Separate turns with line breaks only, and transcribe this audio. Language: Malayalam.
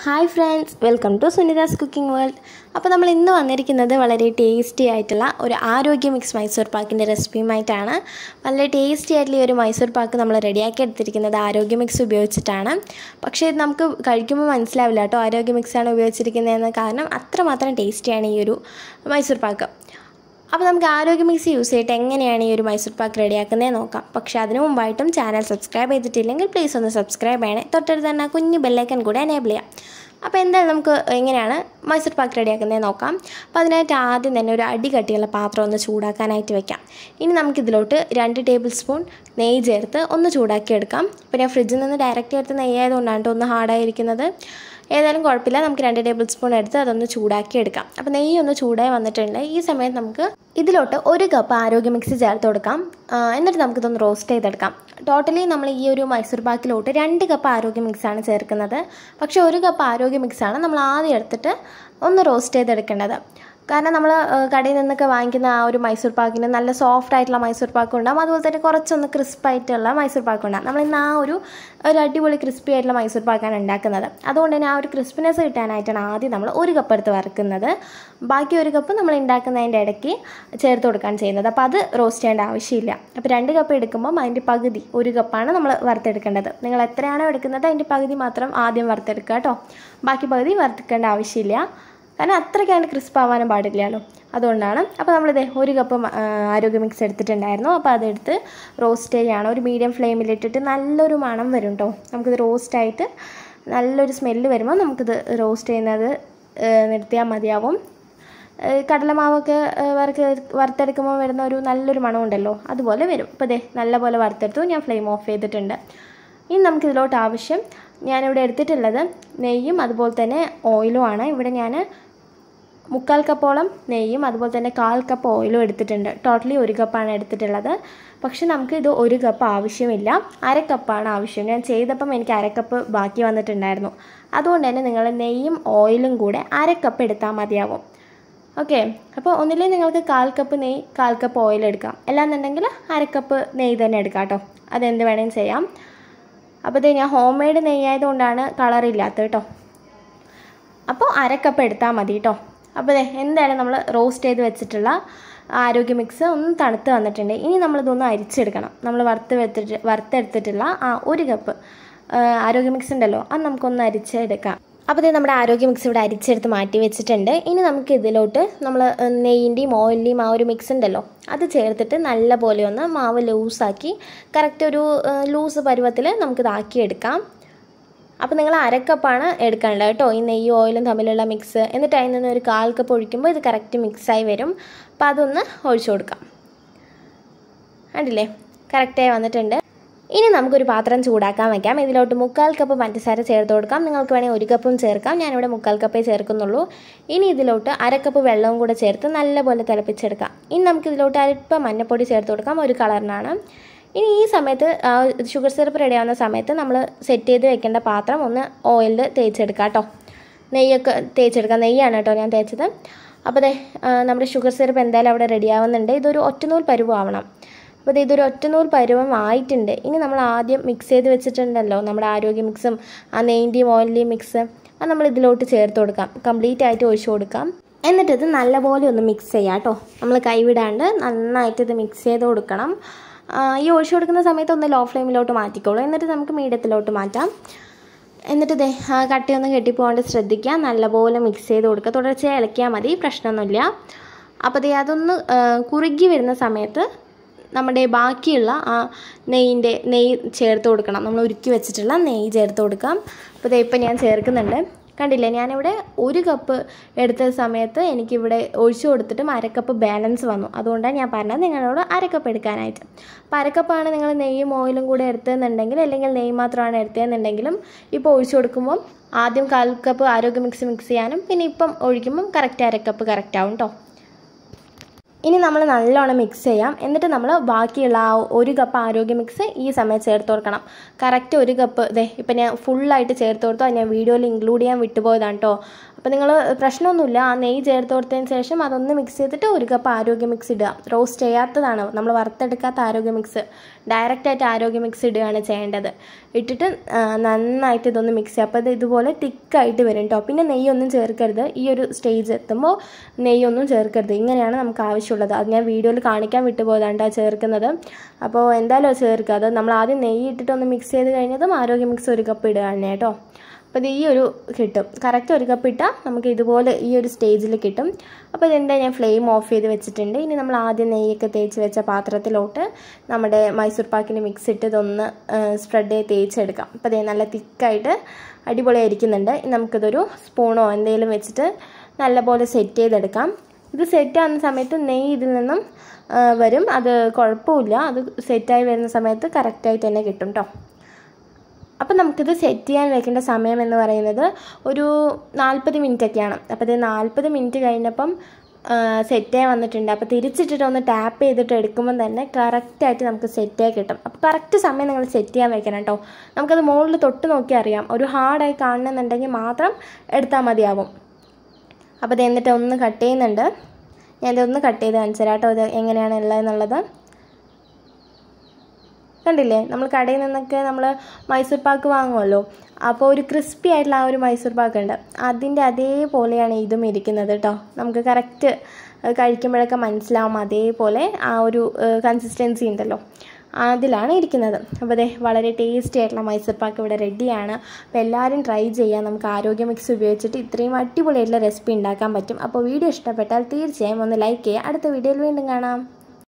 hi friends welcome to Sunita's cooking world അപ്പോൾ നമ്മൾ ഇന്ന് വന്നിരിക്കുന്നത് വളരെ ടേസ്റ്റി ആയിട്ടുള്ള ഒരു ആരോഗ്യ മിക്സ് മൈസൂർ പാക്കിൻ്റെ റെസിപ്പിയുമായിട്ടാണ് വളരെ ടേസ്റ്റി ആയിട്ടുള്ള ഈ ഒരു മൈസൂർ പാക്ക് നമ്മൾ റെഡിയാക്കി എടുത്തിരിക്കുന്നത് ആരോഗ്യ മിക്സ് ഉപയോഗിച്ചിട്ടാണ് പക്ഷേ ഇത് നമുക്ക് കഴിക്കുമ്പോൾ മനസ്സിലാവില്ല കേട്ടോ ആരോഗ്യ മിക്സാണ് ഉപയോഗിച്ചിരിക്കുന്നതെന്ന് കാരണം അത്രമാത്രം ടേസ്റ്റിയാണ് ഈ ഒരു മൈസൂർ പാക്ക് അപ്പോൾ നമുക്ക് ആരോഗ്യ മിക്സ് യൂസ് ചെയ്തിട്ട് എങ്ങനെയാണ് ഈ ഒരു മൈസൂർ പാക്ക് റെഡിയാക്കുന്നത് നോക്കാം പക്ഷേ അതിനു മുമ്പായിട്ടും ചാനൽ സബ്സ്ക്രൈബ് ചെയ്തിട്ടില്ലെങ്കിൽ പ്ലീസ് ഒന്ന് സബ്സ്ക്രൈബ് ചെയ്യണേ തൊട്ടടുത്ത് തന്നെ ആ കുഞ്ഞ് ബെല്ലൈക്കൻ കൂടെ എനേബിൾ ചെയ്യാം അപ്പോൾ എന്തായാലും നമുക്ക് എങ്ങനെയാണ് മൈസൂർ പാക്ക് റെഡിയാക്കുന്നത് നോക്കാം അപ്പോൾ അതിനായിട്ട് ആദ്യം തന്നെ ഒരു അടി കട്ടിയുള്ള പാത്രം ഒന്ന് ചൂടാക്കാനായിട്ട് വെക്കാം ഇനി നമുക്കിതിലോട്ട് രണ്ട് ടേബിൾ സ്പൂൺ നെയ്യ് ചേർത്ത് ഒന്ന് ചൂടാക്കി എടുക്കാം ഇപ്പോൾ ഞാൻ ഫ്രിഡ്ജിൽ നിന്ന് ഡയറക്റ്റ് എടുത്ത് നെയ്യ് ആയതുകൊണ്ടാണ് കേട്ടോ ഒന്ന് ഹാർഡായിരിക്കുന്നത് ഏതായാലും കുഴപ്പമില്ല നമുക്ക് രണ്ട് ടേബിൾ സ്പൂൺ എടുത്ത് അതൊന്ന് ചൂടാക്കി എടുക്കാം അപ്പോൾ നെയ്യ് ഒന്ന് ചൂടായി വന്നിട്ടുണ്ട് ഈ സമയത്ത് നമുക്ക് ഇതിലോട്ട് ഒരു കപ്പ് ആരോഗ്യ മിക്സ് ചേർത്ത് കൊടുക്കാം ആ, എന്നിട്ട് നമുക്കിതൊന്ന് റോസ്റ്റ് ചെയ്തെടുക്കാം ടോട്ടലി നമ്മൾ ഈ ഒരു മൈസൂർ പാക്കിലോട്ട് രണ്ട് കപ്പ് ആരോഗ്യ മിക്സാണ് ചേർക്കുന്നത് പക്ഷേ ഒരു കപ്പ് ആരോഗ്യ മിക്സാണ് നമ്മൾ ആദ്യം എടുത്തിട്ട് ഒന്ന് റോസ്റ്റ് ചെയ്തെടുക്കേണ്ടത് കാരണം നമ്മൾ കടയിൽ നിന്നൊക്കെ വാങ്ങിക്കുന്ന ആ ഒരു മൈസൂർ പാക്കിന് നല്ല സോഫ്റ്റ് ആയിട്ടുള്ള മൈസൂർ പാക്ക് ഉണ്ടാകും അതുപോലെ തന്നെ കുറച്ചൊന്ന് ക്രിസ്പ് ആയിട്ടുള്ള മൈസൂർ പാക്ക് ഉണ്ടാകും നമ്മൾ ഇന്ന് ആ ഒരു ഒരു അടിപൊളി ക്രിസ്പി ആയിട്ടുള്ള മൈസൂർ പാക്കാണ് ഉണ്ടാക്കുന്നത് അതുകൊണ്ട് തന്നെ ആ ഒരു ക്രിസ്പിനെസ് കിട്ടാനായിട്ടാണ് ആദ്യം നമ്മൾ ഒരു കപ്പ് എടുത്ത് വറുക്കുന്നത് ബാക്കി ഒരു കപ്പ് നമ്മൾ ഉണ്ടാക്കുന്നതിൻ്റെ ഇടയ്ക്ക് ചേർത്ത് കൊടുക്കാൻ ചെയ്യുന്നത് അപ്പോൾ അത് റോസ്റ്റ് ചെയ്യേണ്ട ആവശ്യമില്ല അപ്പോൾ രണ്ട് കപ്പ് എടുക്കുമ്പം അതിൻ്റെ പകുതി ഒരു കപ്പാണ് നമ്മൾ വറുത്തെടുക്കേണ്ടത് നിങ്ങൾ എത്രയാണോ എടുക്കുന്നത് അതിൻ്റെ പകുതി മാത്രം ആദ്യം വറുത്തെടുക്കുക കേട്ടോ ബാക്കി പകുതി വറുത്തെടുക്കേണ്ട ആവശ്യമില്ല കാരണം അത്രയ്ക്ക് അതിൻ്റെ ക്രിസ്പ് ആവാനും പാടില്ലല്ലോ അതുകൊണ്ടാണ് അപ്പോൾ നമ്മളിത് ഒരു കപ്പ് മ- ആ, ആരോഗ്യ മിക്സ് എടുത്തിട്ടുണ്ടായിരുന്നു അപ്പോൾ അതെടുത്ത് റോസ്റ്റ് ചെയ്യുകയാണ് ഒരു മീഡിയം ഫ്ലെയിമിലിട്ടിട്ട് നല്ലൊരു മണം വരും കേട്ടോ നമുക്കിത് റോസ്റ്റായിട്ട് നല്ലൊരു സ്മെല്ല് വരുമ്പോൾ നമുക്കിത് റോസ്റ്റ് ചെയ്യുന്നത് നിർത്തിയാൽ മതിയാവും ഏഹ് കടലമാവൊക്കെ ഏഹ് വറുക്ക് വറുത്തെടുക്കുമ്പോൾ വരുന്ന ഒരു നല്ലൊരു മണമുണ്ടല്ലോ അതുപോലെ വരും ഇപ്പോൾ ദേ നല്ലപോലെ വറുത്തെടുത്തു ഞാൻ ഫ്ലെയിം ഓഫ് ചെയ്തിട്ടുണ്ട് ഇനി നമുക്കിതിലോട്ട് ആവശ്യം ഞാനിവിടെ എടുത്തിട്ടുള്ളത് നെയ്യും അതുപോലെ തന്നെ ഓയിലും ആണ് ഇവിടെ ഞാൻ മുക്കാൽ കപ്പോളം നെയ്യും അതുപോലെ തന്നെ കാൽ കപ്പ് ഓയിലും എടുത്തിട്ടുണ്ട് ടോട്ടലി ഒരു കപ്പാണ് എടുത്തിട്ടുള്ളത് പക്ഷെ നമുക്ക് ഇത് ഒരു കപ്പ് ആവശ്യമില്ല അര കപ്പാണ് ആവശ്യം ഞാൻ ചെയ്തപ്പം എനിക്ക് അര കപ്പ് ബാക്കി വന്നിട്ടുണ്ടായിരുന്നു അതുകൊണ്ട് തന്നെ നിങ്ങൾ നെയ്യും ഓയിലും കൂടെ അര കപ്പ് എടുത്താൽ മതിയാവും ഓക്കെ അപ്പോൾ ഒന്നില്ലേ നിങ്ങൾക്ക് കാൽ കപ്പ് നെയ്യ് കാൽ കപ്പ് ഓയിൽ എടുക്കാം അല്ലാന്നുണ്ടെങ്കിൽ അര കപ്പ് നെയ്യ് തന്നെ എടുക്കാം കേട്ടോ അതെന്ത് വേണമെങ്കിലും ചെയ്യാം അപ്പോൾ ഇത് ഞാൻ ഹോം മെയ്ഡ് നെയ്യായതുകൊണ്ടാണ് കളറില്ലാത്തത് കേട്ടോ അപ്പോൾ അര കപ്പ് എടുത്താൽ മതി കേട്ടോ അപ്പോൾ ദേ എന്തായാലും നമ്മൾ റോസ്റ്റ് ചെയ്ത് വെച്ചിട്ടുള്ള ആരോഗ്യ മിക്സ് ഒന്ന് തണുത്ത് വന്നിട്ടുണ്ട് ഇനി നമ്മളിതൊന്ന് അരിച്ചെടുക്കണം നമ്മൾ വറുത്ത് വെച്ചിട്ട് വറുത്തെടുത്തിട്ടുള്ള ആ ഒരു കപ്പ് ആരോഗ്യ മിക്സ് ഉണ്ടല്ലോ അത് നമുക്കൊന്ന് അരിച്ചെടുക്കാം അപ്പോൾ ഇത് നമ്മുടെ ആരോഗ്യ മിക്സ് ഇവിടെ അരിച്ചെടുത്ത് മാറ്റി വെച്ചിട്ടുണ്ട് ഇനി നമുക്ക് ഇതിലോട്ട് നമ്മൾ നെയ്യിൻ്റെയും ഓയിലിൻ്റെയും ആ ഒരു മിക്സ് ഉണ്ടല്ലോ അത് ചേർത്തിട്ട് നല്ല പോലെ ഒന്ന് മാവ് ലൂസാക്കി കറക്റ്റ് ഒരു ലൂസ് പരുവത്തിൽ നമുക്കിതാക്കി എടുക്കാം അപ്പോൾ നിങ്ങൾ അരക്കപ്പാണ് എടുക്കേണ്ടത് കേട്ടോ ഈ നെയ്യും ഓയിലും തമ്മിലുള്ള മിക്സ് എന്നിട്ട് അതിൽ നിന്ന് ഒരു കാൽ കപ്പ് ഒഴിക്കുമ്പോൾ ഇത് കറക്റ്റ് മിക്സായി വരും അപ്പോൾ അതൊന്ന് ഒഴിച്ചു കൊടുക്കാം കണ്ടില്ലേ കറക്റ്റായി വന്നിട്ടുണ്ട് ഇനി നമുക്കൊരു പാത്രം ചൂടാക്കാൻ വയ്ക്കാം ഇതിലോട്ട് മുക്കാൽ കപ്പ് പഞ്ചസാര ചേർത്ത് കൊടുക്കാം നിങ്ങൾക്ക് വേണമെങ്കിൽ ഒരു കപ്പും ചേർക്കാം ഞാനിവിടെ മുക്കാൽ കപ്പേ ചേർക്കുന്നുള്ളൂ ഇനി ഇതിലോട്ട് അര കപ്പ് വെള്ളവും കൂടെ ചേർത്ത് നല്ലപോലെ തിളപ്പിച്ചെടുക്കാം ഇനി നമുക്ക് ഇതിലോട്ട് അല്പം മഞ്ഞപ്പൊടി ചേർത്ത് കൊടുക്കാം ഒരു കളറിനാണ് ഇനി ഈ സമയത്ത് ആ, ഷുഗർ സിറപ്പ് റെഡി ആവുന്ന സമയത്ത് നമ്മൾ സെറ്റ് ചെയ്ത് വെക്കേണ്ട പാത്രം ഒന്ന് ഓയിലിൽ തേച്ചെടുക്കാം കേട്ടോ നെയ്യൊക്കെ തേച്ചെടുക്കാം നെയ്യാണ് കേട്ടോ ഞാൻ തേച്ചത് അപ്പോൾ ദേ ആ, നമ്മുടെ ഷുഗർ സിറപ്പ് എന്തായാലും അവിടെ റെഡി ആവുന്നുണ്ട് ഇതൊരു ഒറ്റനൂൽ പരുവം ആവണം അപ്പോൾ ദേ ഇതൊരു ഒറ്റനൂൽ പരുവം ആയിട്ടുണ്ട് ഇനി നമ്മൾ ആദ്യം മിക്സ് ചെയ്ത് വെച്ചിട്ടുണ്ടല്ലോ നമ്മുടെ ആരോഗ്യ മിക്സും ആ നെയ്ൻ്റെയും ഓയിലിൻ്റെയും മിക്സ് അത് നമ്മൾ ഇതിലോട്ട് ചേർത്ത് കൊടുക്കാം കംപ്ലീറ്റ് ആയിട്ട് ഒഴിച്ചു കൊടുക്കാം എന്നിട്ട് ഇത് നല്ലപോലെ ഒന്ന് മിക്സ് ചെയ്യാം കേട്ടോ നമ്മൾ കൈവിടാണ്ട് നന്നായിട്ട് ഇത് മിക്സ് ചെയ്ത് കൊടുക്കണം ആ, ഈ ഒഴിച്ചു കൊടുക്കുന്ന സമയത്ത് ഒന്ന് ലോ ഫ്ലെയിമിലോട്ട് മാറ്റിക്കോളൂ എന്നിട്ട് നമുക്ക് മീഡിയത്തിലോട്ട് മാറ്റാം എന്നിട്ട് ദേ ആ കട്ടിയൊന്നും കെട്ടിപ്പോകാണ്ട് ശ്രദ്ധിക്കുക നല്ലപോലെ മിക്സ് ചെയ്ത് കൊടുക്കുക തുടർച്ചയായി ഇളക്കിയാൽ മതി പ്രശ്നമൊന്നുമില്ല അപ്പോൾ ദേ അതൊന്ന് ആ, കുറുകി വരുന്ന സമയത്ത് നമ്മുടെ ബാക്കിയുള്ള ആ നെയ്യിൻ്റെ നെയ്യ് ചേർത്ത് കൊടുക്കണം നമ്മൾ ഉരുക്കി വെച്ചിട്ടുള്ള നെയ്യ് ചേർത്ത് കൊടുക്കാം അപ്പോൾ ദേ ഇപ്പം ഞാൻ ചേർക്കുന്നുണ്ട് കണ്ടില്ലേ ഞാനിവിടെ ഒരു കപ്പ് എടുത്ത സമയത്ത് എനിക്കിവിടെ ഒഴിച്ചു കൊടുത്തിട്ടും അരക്കപ്പ് ബാലൻസ് വന്നു അതുകൊണ്ടാണ് ഞാൻ പറഞ്ഞത് നിങ്ങളോട് അരക്കപ്പ് എടുക്കാനായിട്ട് അപ്പോൾ അരക്കപ്പാണ് നിങ്ങൾ നെയ്യും ഓയിലും കൂടെ എടുത്തതെന്നുണ്ടെങ്കിൽ അല്ലെങ്കിൽ നെയ്യ് മാത്രമാണ് എടുത്തതെന്നുണ്ടെങ്കിലും ഇപ്പോൾ ഒഴിച്ചു കൊടുക്കുമ്പം ആദ്യം കാൽ കപ്പ് ആരോഗ്യ മിക്സ് മിക്സ് ചെയ്യാനും പിന്നെ ഇപ്പം ഒഴിക്കുമ്പം കറക്റ്റ് അരക്കപ്പ് കറക്റ്റ് ആവും കേട്ടോ ഇനി നമ്മൾ നല്ലോണം മിക്സ് ചെയ്യാം എന്നിട്ട് നമ്മൾ ബാക്കിയുള്ള ആ ഒരു കപ്പ് ആരോഗ്യ മിക്സ് ഈ സമയത്ത് ചേർത്ത് കൊടുക്കണം കറക്റ്റ് ഒരു കപ്പ് ഇതേ ഇപ്പം ഞാൻ ഫുള്ളായിട്ട് ചേർത്ത് കൊടുത്തു അത് ഞാൻ വീഡിയോയിൽ ഇൻക്ലൂഡ് ചെയ്യാൻ വിട്ടുപോയതാണ് കേട്ടോ അപ്പോൾ നിങ്ങൾ പ്രശ്നമൊന്നുമില്ല ആ നെയ്യ് ചേർത്ത് കൊടുത്തതിന് ശേഷം അതൊന്ന് മിക്സ് ചെയ്തിട്ട് ഒരു കപ്പ് ആരോഗ്യ മിക്സ് ഇടുക റോസ്റ്റ് ചെയ്യാത്തതാണ് നമ്മൾ വറുത്തെടുക്കാത്ത ആരോഗ്യ മിക്സ് ഡയറക്റ്റായിട്ട് ആരോഗ്യ മിക്സ് ഇടുകയാണ് ചെയ്യേണ്ടത് ഇട്ടിട്ട് ആ, നന്നായിട്ട് ഇതൊന്ന് മിക്സ് ചെയ്യുക അപ്പോൾ ഇത് ഇതുപോലെ തിക്കായിട്ട് വരും കേട്ടോ പിന്നെ നെയ്യൊന്നും ചേർക്കരുത് ഈ ഒരു സ്റ്റേജ് എത്തുമ്പോൾ നെയ്യൊന്നും ചേർക്കരുത് ഇങ്ങനെയാണ് നമുക്ക് ആവശ്യമുള്ളത് അത് ഞാൻ വീഡിയോയിൽ കാണിക്കാൻ വിട്ടുപോയതാണ്ട് ചേർക്കുന്നത് അപ്പോൾ എന്തായാലും അത് ചേർക്കുക അത് നമ്മൾ ആദ്യം നെയ്യ് ഇട്ടിട്ട് ഒന്ന് മിക്സ് ചെയ്ത് കഴിഞ്ഞതും ആരോഗ്യ മിക്സ് ഒരു കപ്പ് ഇടുകയാണ് കേട്ടോ അപ്പോൾ ഇത് ഈ ഒരു കിട്ടും കറക്റ്റ് ഒരു കപ്പ് ഇട്ടാൽ നമുക്ക് ഇതുപോലെ ഈ ഒരു സ്റ്റേജിൽ കിട്ടും അപ്പോൾ ഇതെന്താ ഞാൻ ഫ്ലെയിം ഓഫ് ചെയ്ത് വെച്ചിട്ടുണ്ട് ഇനി നമ്മൾ ആദ്യം നെയ്യൊക്കെ തേച്ച് വെച്ച പാത്രത്തിലോട്ട് നമ്മുടെ മൈസൂർ പാക്കിൻ്റെ മിക്സ് ഇട്ട് ഇതൊന്ന് സ്പ്രെഡ് ചെയ്ത് തേച്ചെടുക്കാം അപ്പോൾ അതേ നല്ല തിക്കായിട്ട് അടിപൊളിയായിരിക്കുന്നുണ്ട് ഇനി നമുക്കിതൊരു സ്പൂണോ എന്തെങ്കിലും വെച്ചിട്ട് നല്ലപോലെ സെറ്റ് ചെയ്തെടുക്കാം ഇത് സെറ്റ് ആവുന്ന സമയത്ത് നെയ്യ് ഇതിൽ നിന്നും ആ, വരും അത് കുഴപ്പമില്ല അത് സെറ്റായി വരുന്ന സമയത്ത് കറക്റ്റായിട്ട് തന്നെ കിട്ടും കേട്ടോ അപ്പം നമുക്കിത് സെറ്റ് ചെയ്യാൻ വെക്കേണ്ട സമയം എന്ന് പറയുന്നത് ഒരു നാൽപ്പത് മിനിറ്റ് ഒക്കെയാണ് അപ്പോൾ ഇത് നാൽപ്പത് മിനിറ്റ് കഴിഞ്ഞപ്പം സെറ്റായി വന്നിട്ടുണ്ട് അപ്പോൾ തിരിച്ചിട്ടിട്ട് ഒന്ന് ടാപ്പ് ചെയ്തിട്ട് എടുക്കുമ്പോൾ തന്നെ കറക്റ്റായിട്ട് നമുക്ക് സെറ്റായി കിട്ടും അപ്പോൾ കറക്റ്റ് സമയം നിങ്ങൾ സെറ്റ് ചെയ്യാൻ വെക്കണം കേട്ടോ നമുക്കത് മുകളിൽ തൊട്ട് നോക്കി അറിയാം ഒരു ഹാർഡായി കാണണമെന്നുണ്ടെങ്കിൽ മാത്രം എടുത്താൽ മതിയാവും അപ്പോൾ ഇത് എന്നിട്ട് ഒന്ന് കട്ട് ചെയ്യുന്നുണ്ട് ഞാൻ ഇതൊന്ന് കട്ട് ചെയ്ത് കാണിച്ചു തരാം കേട്ടോ ഇത് എങ്ങനെയാണ് ഉള്ളതെന്നുള്ളത് കണ്ടില്ലേ നമ്മൾ കടയിൽ നിന്നൊക്കെ നമ്മൾ മൈസൂർ പാക്ക് വാങ്ങുമല്ലോ അപ്പോൾ ഒരു ക്രിസ്പി ആയിട്ടുള്ള ആ ഒരു മൈസൂർ പാക്ക് ഉണ്ട് അതിൻ്റെ അതേപോലെയാണ് ഇതും ഇരിക്കുന്നത് കേട്ടോ നമുക്ക് കറക്റ്റ് കഴിക്കുമ്പോഴൊക്കെ മനസ്സിലാവും അതേപോലെ ആ ഒരു കൺസിസ്റ്റൻസി ഉണ്ടല്ലോ അതിലാണ് ഇരിക്കുന്നത് അപ്പോൾ അതെ വളരെ ടേസ്റ്റി ആയിട്ടുള്ള മൈസൂർ പാക്ക് ഇവിടെ റെഡിയാണ് അപ്പോൾ എല്ലാവരും ട്രൈ ചെയ്യാം നമുക്ക് ആരോഗ്യ മിക്സ് ഉപയോഗിച്ചിട്ട് ഇത്രയും അടിപൊളിയായിട്ടുള്ള റെസിപ്പി ഉണ്ടാക്കാൻ പറ്റും അപ്പോൾ വീഡിയോ ഇഷ്ടപ്പെട്ടാൽ തീർച്ചയായും ഒന്ന് ലൈക്ക് ചെയ്യുക അടുത്ത വീഡിയോയിൽ വീണ്ടും കാണാം